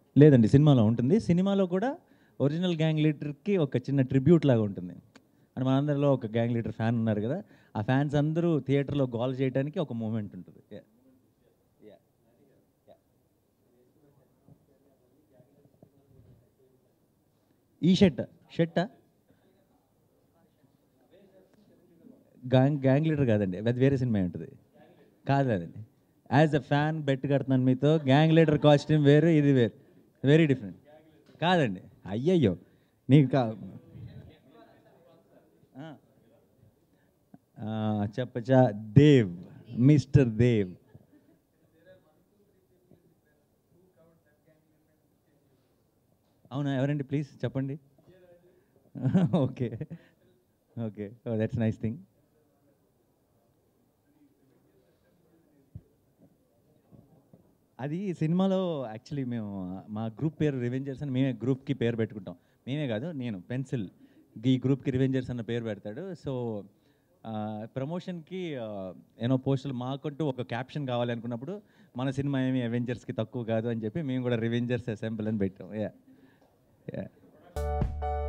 లేదండి సినిమాలో ఉంటుంది సినిమాలో కూడా ఒరిజినల్ గ్యాంగ్ లీడర్కి ఒక చిన్న ట్రిబ్యూట్ లాగా ఉంటుంది అండ్ మనందరిలో ఒక గ్యాంగ్ లీడర్ ఫ్యాన్ ఉన్నారు కదా ఆ ఫ్యాన్స్ అందరూ థియేటర్లో గోల్ చేయడానికి ఒక మూమెంట్ ఉంటుంది Yeah. Yeah. Yeah. ఈ షర్ట్ షర్టా గ్యాంగ్ గ్యాంగ్ లీడర్ కాదండి అది వేరే సినిమా ఉంటుంది కాదు అదండి యాజ్ అ ఫ్యాన్ బెట్ కడుతున్నాను మీతో గ్యాంగ్ లీడర్ కాస్ట్యూమ్ వేరు ఇది వేరు వెరీ డిఫరెంట్ కాదండి అయ్యయ్యో నీకు కా ఆ. ఆ, చెప్పచ్చా దేవ్ మిస్టర్ దేవ్ అవునా ఎవరండి ప్లీజ్ చెప్పండి okay okay that's nice thing అది సినిమాలో యాక్చువల్లీ మేము మా గ్రూప్ పేరు రివెంజర్స్ అని మేమే గ్రూప్కి పేరు పెట్టుకుంటాం మేమే కాదు నేను పెన్సిల్ ఈ గ్రూప్కి రివెంజర్స్ అన్న పేరు పెడతాడు సో ప్రమోషన్కి ఏనో పోస్టులు మాకంటూ ఒక క్యాప్షన్ కావాలి అనుకున్నప్పుడు మన సినిమా ఏమి అవెంజర్స్కి తక్కువ కాదు అని చెప్పి మేము కూడా రివెంజర్స్ అసెంబుల్ అని పెట్టాం యా యా